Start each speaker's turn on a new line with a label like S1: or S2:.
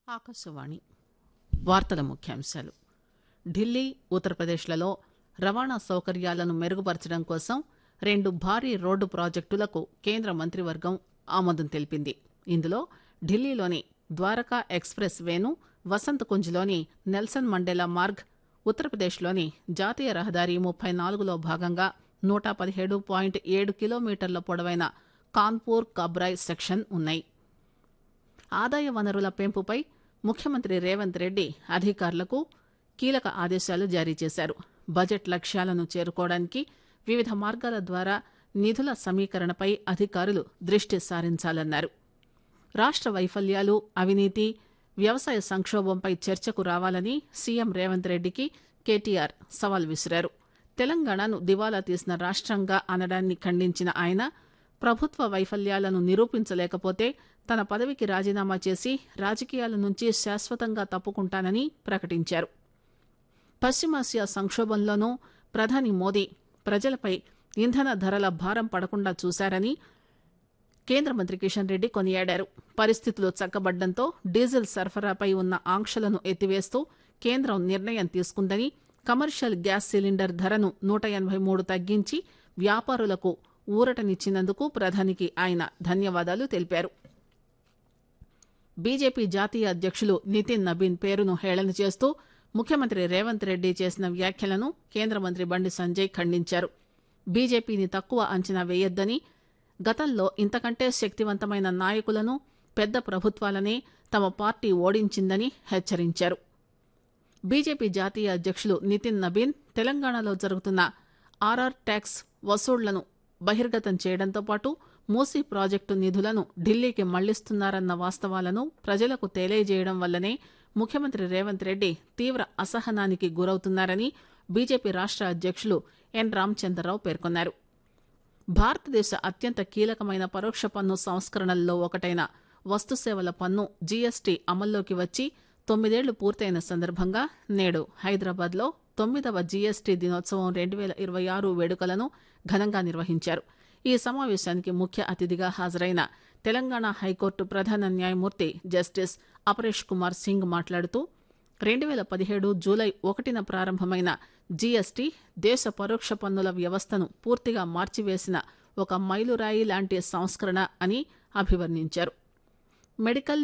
S1: ఆకాశవాణి వార్తల ముఖ్యాంశాలు ఢిల్లీ ఉత్తరప్రదేశ్లలో రవాణా సౌకర్యాలను మెరుగుపరచడం కోసం రెండు భారీ రోడ్డు ప్రాజెక్టులకు కేంద్ర మంత్రివర్గం ఆమోదం తెలిపింది ఇందులో ఢిల్లీలోని ద్వారకా ఎక్స్ప్రెస్ వేను వసంత్ కుంజ్లోని నెల్సన్ మండేలా మార్గ్ ఉత్తరప్రదేశ్లోని జాతీయ రహదారి ముప్పై నాలుగులో భాగంగా నూట పదిహేడు పాయింట్ ఏడు కిలోమీటర్ల పొడవైన కాన్పూర్ కబ్రాయ్ సెక్షన్ ఉన్నాయి ఆదాయ వనరుల పెంపుపై ముఖ్యమంత్రి రేవంత్ రెడ్డి అధికారులకు కీలక ఆదేశాలు జారీ చేశారు బడ్జెట్ లక్ష్యాలను చేరుకోవడానికి వివిధ మార్గాల ద్వారా నిధుల సమీకరణపై అధికారులు దృష్టి సారించాలన్నారు రాష్ట్ర వైఫల్యాలు అవినీతి వ్యవసాయ సంక్షోభంపై చర్చకు రావాలని సీఎం రేవంత్ రెడ్డికి కేటీఆర్ సవాల్ విసిరారు తెలంగాణను దివాలా తీసిన రాష్ట్రంగా అనడాన్ని ఖండించిన ఆయన ప్రభుత్వ వైఫల్యాలను నిరూపించలేకపోతే తన పదవికి రాజీనామా చేసి రాజకీయాల నుంచి శాశ్వతంగా తప్పుకుంటానని ప్రకటించారు పశ్చిమాసియా సంక్షోభంలోనూ ప్రధాని మోదీ ప్రజలపై ఇంధన ధరల భారం పడకుండా చూశారని కేంద్ర మంత్రి కిషన్ రెడ్డి కొనియాడారు పరిస్థితులు చక్కబడ్డంతో డీజిల్ సరఫరాపై ఉన్న ఆంక్షలను ఎత్తివేస్తూ కేంద్రం నిర్ణయం తీసుకుందని కమర్షియల్ గ్యాస్ సిలిండర్ ధరను నూట ఎనబై మూడు తగ్గించి వ్యాపారులకు ఊరటనిచ్చినందుకు ప్రధానికి ఆయన ధన్యవాదాలు తెలిపారు బీజేపీ జాతీయ అధ్యక్షులు నితిన్ నబీన్ పేరును హేళన చేస్తూ ముఖ్యమంత్రి రేవంత్ రెడ్డి చేసిన వ్యాఖ్యలను కేంద్ర మంత్రి బండి సంజయ్ ఖండించారు బీజేపీని తక్కువ అంచనా వేయొద్దని గతంలో ఇంతకంటే శక్తివంతమైన నాయకులను పెద్ద ప్రభుత్వాలనే తమ పార్టీ ఓడించిందని హెచ్చరించారు బీజేపీ జాతీయ అధ్యక్షులు నితిన్ నబీన్ తెలంగాణలో జరుగుతున్న ఆర్ఆర్ ట్యాక్స్ వసూళ్లను బహిర్గతం చేయడంతో పాటు మూసీ ప్రాజెక్టు నిధులను ఢిల్లీకి మళ్లిస్తున్నారన్న వాస్తవాలను ప్రజలకు తెలియజేయడం వల్లనే ముఖ్యమంత్రి రేవంత్ రెడ్డి తీవ్ర అసహనానికి గురవుతున్నారని బీజేపీ రాష్ట్ర అధ్యక్షులు ఎన్ రామచంద్రరావు పేర్కొన్నారు భారతదేశ అత్యంత కీలకమైన పరోక్ష పన్ను సంస్కరణల్లో ఒకటైన వస్తుసేవల పన్ను జీఎస్టీ అమల్లోకి వచ్చి తొమ్మిదేళ్లు పూర్తయిన సందర్భంగా నేడు హైదరాబాద్లో తొమ్మిదవ జీఎస్టీ దినోత్సవం రెండు వేల ఇరవై ఆరు వేడుకలను ఘనంగా నిర్వహించారు ఈ సమావేశానికి ముఖ్య అతిథిగా హాజరైన తెలంగాణ హైకోర్టు ప్రధాన న్యాయమూర్తి జస్టిస్ అపరేష్ కుమార్ సింగ్ మాట్లాడుతూ రెండు వేల పదిహేడు జూలై ఒకటిన ప్రారంభమైన జీఎస్టీ దేశ పరోక్ష పన్నుల వ్యవస్థను పూర్తిగా మార్చివేసిన ఒక మైలురాయి లాంటి సంస్కరణ అని అభివర్ణించారు మెడికల్